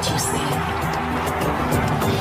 what you see.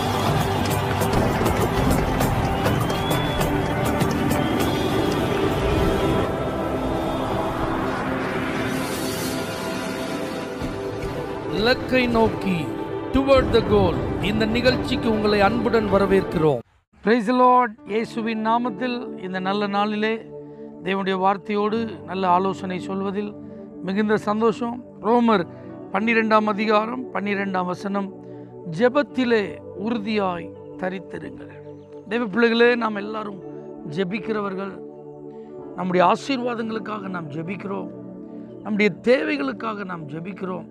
இலக்கை நோக்கி toward த கோல் இந்த நிகழ்ச்சிக்கு உங்களை அன்புடன் வரவேற்கிறோம் பிரைஸ் லார்ட் இயேசுவின் நாமத்தில் இந்த நல்ல நாளிலே தேவனுடைய வார்த்தையோடு நல்ல ஆலோசனை சொல்வதில் மிகுந்த சந்தோஷம் ரோமர் பன்னிரெண்டாம் அதிகாரம் பன்னிரெண்டாம் வசனம் ஜெபத்திலே உறுதியாய் தரித்திருங்கள் தேவ பிள்ளைகளே நாம் எல்லாரும் ஜெபிக்கிறவர்கள் நம்முடைய ஆசீர்வாதங்களுக்காக நாம் ஜெபிக்கிறோம் நம்முடைய தேவைகளுக்காக நாம் ஜெபிக்கிறோம்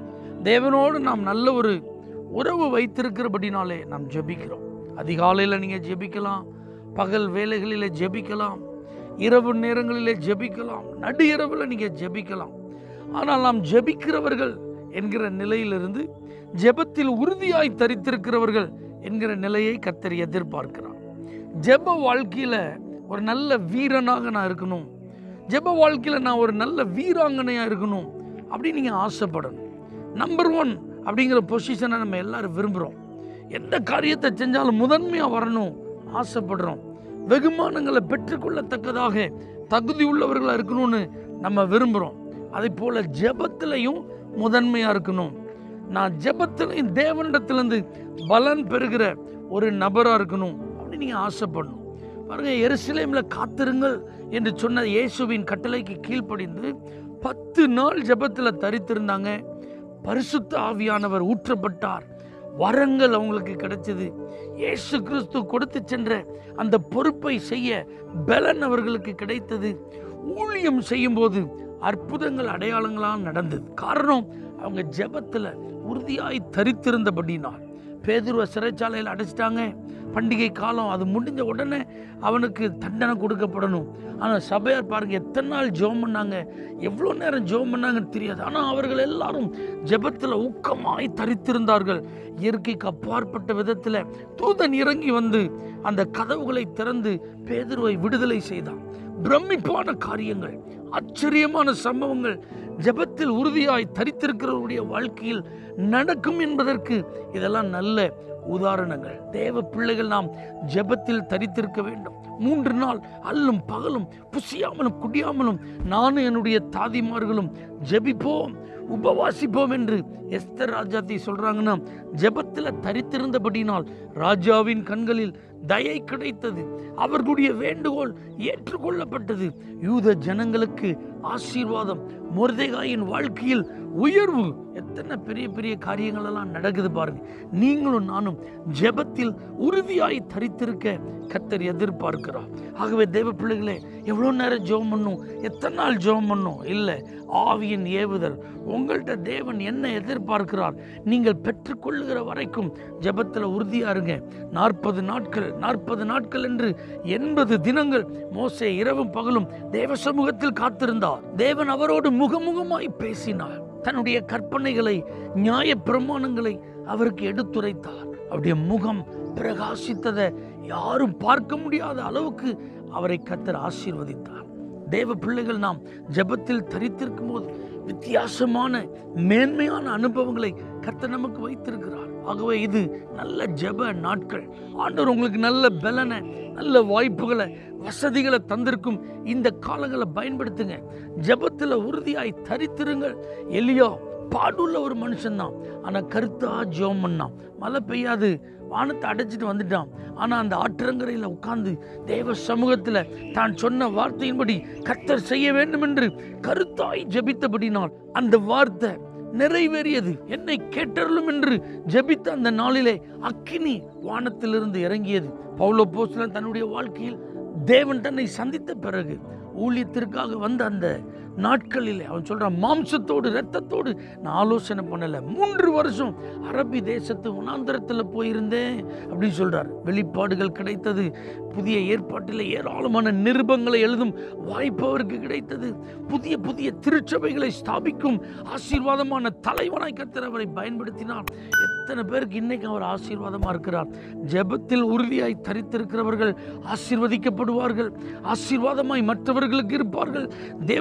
தேவனோடு நாம் நல்ல ஒரு உறவு வைத்திருக்கிறபடினாலே நாம் ஜெபிக்கிறோம் அதிகாலையில் நீங்கள் ஜெபிக்கலாம் பகல் வேலைகளில் ஜெபிக்கலாம் இரவு நேரங்களிலே ஜெபிக்கலாம் நடு இரவில் நீங்கள் ஜெபிக்கலாம் ஆனால் நாம் ஜெபிக்கிறவர்கள் என்கிற நிலையிலிருந்து ஜெபத்தில் உறுதியாய் தரித்திருக்கிறவர்கள் என்கிற நிலையை கத்தர் எதிர்பார்க்கிறார் ஜெப வாழ்க்கையில் ஒரு நல்ல வீரனாக நான் இருக்கணும் ஜெப வாழ்க்கையில் நான் ஒரு நல்ல வீராங்கனையாக இருக்கணும் அப்படின்னு நீங்கள் ஆசைப்படணும் நம்பர் ஒன் அப்படிங்கிற பொசிஷனை நம்ம எல்லாரும் விரும்புகிறோம் எந்த காரியத்தை செஞ்சாலும் முதன்மையாக வரணும் ஆசைப்படுறோம் வெகுமானங்களை பெற்றுக்கொள்ளத்தக்கதாக தகுதி உள்ளவர்களாக இருக்கணும்னு நம்ம விரும்புகிறோம் அதே போல் ஜெபத்திலையும் முதன்மையாக இருக்கணும் நான் ஜெபத்திலையும் தேவனிடத்திலேருந்து பலன் பெறுகிற ஒரு நபராக இருக்கணும் அப்படின்னு நீங்கள் ஆசைப்படணும் பாருங்க எருசலேமில் காத்திருங்கள் என்று சொன்ன இயேசுவின் கட்டளைக்கு கீழ்ப்படிந்து பத்து நாள் ஜெபத்தில் தரித்திருந்தாங்க பரிசுத்த ஆவியானவர் ஊற்றப்பட்டார் வரங்கள் அவங்களுக்கு கிடைச்சது இயேசு கிறிஸ்து கொடுத்து சென்ற அந்த பொறுப்பை செய்ய பலன் அவர்களுக்கு கிடைத்தது ஊழியம் செய்யும்போது அற்புதங்கள் அடையாளங்களாக நடந்தது காரணம் அவங்க ஜெபத்தில் உறுதியாய் தரித்திருந்தபடினால் பேதுருவ சிறைச்சாலையில் அடைச்சிட்டாங்க பண்டிகை காலம் அது முடிஞ்ச உடனே அவனுக்கு தண்டனை கொடுக்கப்படணும் ஆனால் சபையார் பாருங்க எத்தனை நாள் ஜெபம் பண்ணாங்க எவ்வளோ நேரம் ஜெபம் பண்ணாங்கன்னு தெரியாது ஆனால் அவர்கள் எல்லாரும் ஜெபத்தில் ஊக்கமாய் தரித்திருந்தார்கள் இயற்கைக்கு அப்பாற்பட்ட விதத்தில் தூதன் இறங்கி வந்து அந்த கதவுகளை திறந்து பேதுருவை விடுதலை செய்தான் பிரமிப்பான காரியங்கள் ஆச்சரியமான சம்பவங்கள் ஜெபத்தில் உறுதியாய் தரித்திருக்கிறவருடைய வாழ்க்கையில் நடக்கும் என்பதற்கு இதெல்லாம் நல்ல உதாரணங்கள் தேவ பிள்ளைகள் நாம் ஜெபத்தில் தரித்திருக்க வேண்டும் மூன்று நாள் அல்லும் பகலும் புசியாமலும் குடியாமலும் நானும் என்னுடைய தாதிமார்களும் ஜெபிப்போம் உபவாசிப்போம் என்று எஸ்தர் ராஜாத்தி சொல்றாங்கன்னா ஜெபத்தில் தரித்திருந்தபடினால் ராஜாவின் கண்களில் தயை கிடைத்தது அவர்களுடைய வேண்டுகோள் ஏற்றுக்கொள்ளப்பட்டது யூத ஜனங்களுக்கு ஆசீர்வாதம் மொர்தேகாயின் வாழ்க்கையில் உயர்வு எத்தனை பெரிய பெரிய காரியங்கள் எல்லாம் நடக்குது பாருங்க நீங்களும் நானும் ஜெபத்தில் உறுதியாய் தரித்திருக்க கத்தர் எதிர்பார்க்கிறார் ஆகவே தேவ பிள்ளைகளே எவ்வளோ நேரம் ஜெபம் பண்ணும் எத்தனை நாள் ஜெபம் பண்ணும் இல்லை ஆவியின் ஏவுதல் உங்கள்கிட்ட தேவன் என்ன எதிர்பார்க்கிறார் நீங்கள் பெற்றுக்கொள்ளுகிற வரைக்கும் ஜெபத்தில் உறுதியா இருங்க நாற்பது நாட்கள் நாற்பது நாட்கள் என்று எண்பது தினங்கள் மோசே இரவும் பகலும் தேவ சமூகத்தில் காத்திருந்தார் தேவன் அவரோடு முகமுகமாய் பேசினார் தன்னுடைய கற்பனைகளை நியாய பிரமாணங்களை அவருக்கு எடுத்துரைத்தார் அவருடைய முகம் பிரகாசித்ததை யாரும் பார்க்க முடியாத அளவுக்கு அவரை கத்தர் ஆசீர்வதித்தார் தேவ பிள்ளைகள் நாம் ஜெபத்தில் தரித்திருக்கும் போது வித்தியாசமான மேன்மையான அனுபவங்களை கர்த்தர் நமக்கு வைத்திருக்கிறார் ஆகவே இது நல்ல ஜெப நாட்கள் ஆண்டவர் உங்களுக்கு நல்ல பலனை நல்ல வாய்ப்புகளை வசதிகளை தந்திருக்கும் இந்த காலங்களை பயன்படுத்துங்க ஜெபத்தில் உறுதியாய் தரித்திருங்கள் எலியா பாடுள்ள ஒரு மனுஷன்தான் ஆனால் கருத்தா ஜெபம் பண்ணான் மழை பெய்யாது வானத்தை அடைச்சிட்டு வந்துட்டான் ஆனால் அந்த ஆற்றங்கரையில் உட்கார்ந்து தேவ சமூகத்தில் தான் சொன்ன வார்த்தையின்படி கர்த்தர் செய்ய வேண்டும் என்று கருத்தாய் ஜெபித்தபடினால் அந்த வார்த்தை நிறைவேறியது என்னை கேட்டருளும் என்று ஜெபித்த அந்த நாளிலே அக்கினி வானத்திலிருந்து இறங்கியது பவுலோ போஸ்லன் தன்னுடைய வாழ்க்கையில் தேவன் தன்னை சந்தித்த பிறகு ஊழியத்திற்காக வந்த அந்த நாட்களில் அவன் சொல்றான் மாம்சத்தோடு இரத்தத்தோடு நான் ஆலோசனை பண்ணல மூன்று வருஷம் அரபி தேசத்து உணாந்திரத்தில் போயிருந்தேன் அப்படின்னு சொல்றார் வெளிப்பாடுகள் கிடைத்தது புதிய ஏற்பாட்டில் ஏராளமான நிருபங்களை எழுதும் வாய்ப்பு அவருக்கு கிடைத்தது புதிய புதிய திருச்சபைகளை ஸ்தாபிக்கும் ஆசீர்வாதமான தலைவனாய் கர்த்தர் அவரை பயன்படுத்தினார் எத்தனை பேருக்கு இன்னைக்கு அவர் ஆசீர்வாதமா இருக்கிறார் ஜெபத்தில் உறுதியாய் தரித்திருக்கிறவர்கள் ஆசீர்வதிக்கப்படுவார்கள் ஆசீர்வாதமாய் மற்றவர்களுக்கு இருப்பார்கள் தேவனுடைய ராஜ்ய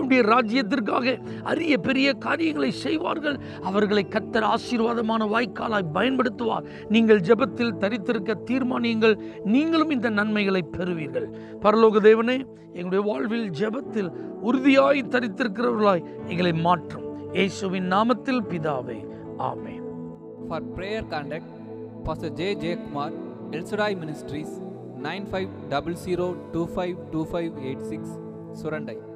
ராஜ்யத்திற்காக அரிய பெரிய காரியங்களை செய்வார்கள் அவர்களை கத்தர் ஆசீர்வாதமான வாய்க்காலாய் பயன்படுத்துவார் நீங்கள் ஜெபத்தில் தரித்திருக்க தீர்மானியுங்கள் நீங்களும் இந்த நன்மைகளை பெறுவீர்கள் பரலோக தேவனே எங்களுடைய வாழ்வில் ஜெபத்தில் உறுதியாய் தரித்திருக்கிறவர்களாய் எங்களை மாற்றும் இயேசுவின் நாமத்தில் பிதாவே ஆமென் For prayer contact, Pastor J. J. Kumar, El Shaddai Ministries, 9500252586, Surandai.